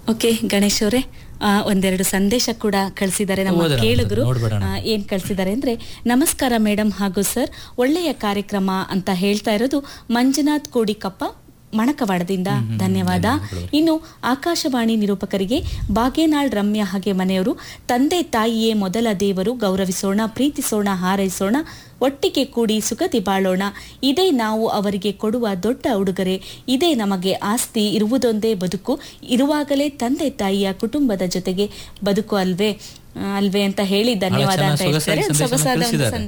Okay Ganesh ಅವರೇ ಆ, ಒಂದೆರಡು ಸಂದೇಶ ಕೂಡ ಕಳಿಸಿದ್ದಾರೆ ನಮ್ಮ ಓದೋಣ, ಕೇಳುಗರು ನೋಡ್ಬಿಡೋಣ. ಆ, ಏನ್ ಕಳಿಸಿದ್ದಾರೆ ಅಂದ್ರೆ ನಮಸ್ಕಾರ ಮೇಡಮ್ ಹಾಗೂ ಸರ್ ಒಳ್ಳೆಯ ಕಾರ್ಯಕ್ರಮ ಅಂತ ಹೇಳ್ತಾ ಇರೋದು ಮಂಜುನಾಥ್ ಕೋಡಿಕಪ್ಪ ಮಣಕವಾಡದಿಂದ ಧನ್ಯವಾದ ಇನ್ನು ಆಕಾಶವಾಣಿ ನಿರೂಪಕರಿಗೆ ಬಾಗೇನಾಳ್ ರಮ್ಯ ಹಾಗೆ ಮನೆಯವರು ತಂದೆ ತಾಯಿಯೇ ಮೊದಲ ದೇವರು ಗೌರವಿಸೋಣ ಪ್ರೀತಿಸೋಣ ಹಾರೈಸೋಣ ಒಟ್ಟಿಗೆ ಕೂಡಿ ಸುಖದಿ ಬಾಳೋಣ ಇದೇ ನಾವು ಅವರಿಗೆ ಕೊಡುವ ದೊಡ್ಡ ಉಡುಗೊರೆ ಇದೇ ನಮಗೆ ಆಸ್ತಿ ಇರುವುದೊಂದೇ ಬದುಕು ಇರುವಾಗಲೇ ತಂದೆ ತಾಯಿಯ ಕುಟುಂಬದ ಜೊತೆಗೆ ಬದುಕು ಅಲ್ವೇ ಆ, ಅಲ್ವೇ ಅಂತ ಹೇಳಿ ಧನ್ಯವಾದ ಚೆನ್ನಾಗಿ ಅಂತ ಹೇಳ್ತಾರೆ ಸೊಗಸಾಗಿ ಸಂದೇಶನ ಸೊಗಸಾದ ಒಂದು ಕಳಿಸಿದ್ದಾರೆ.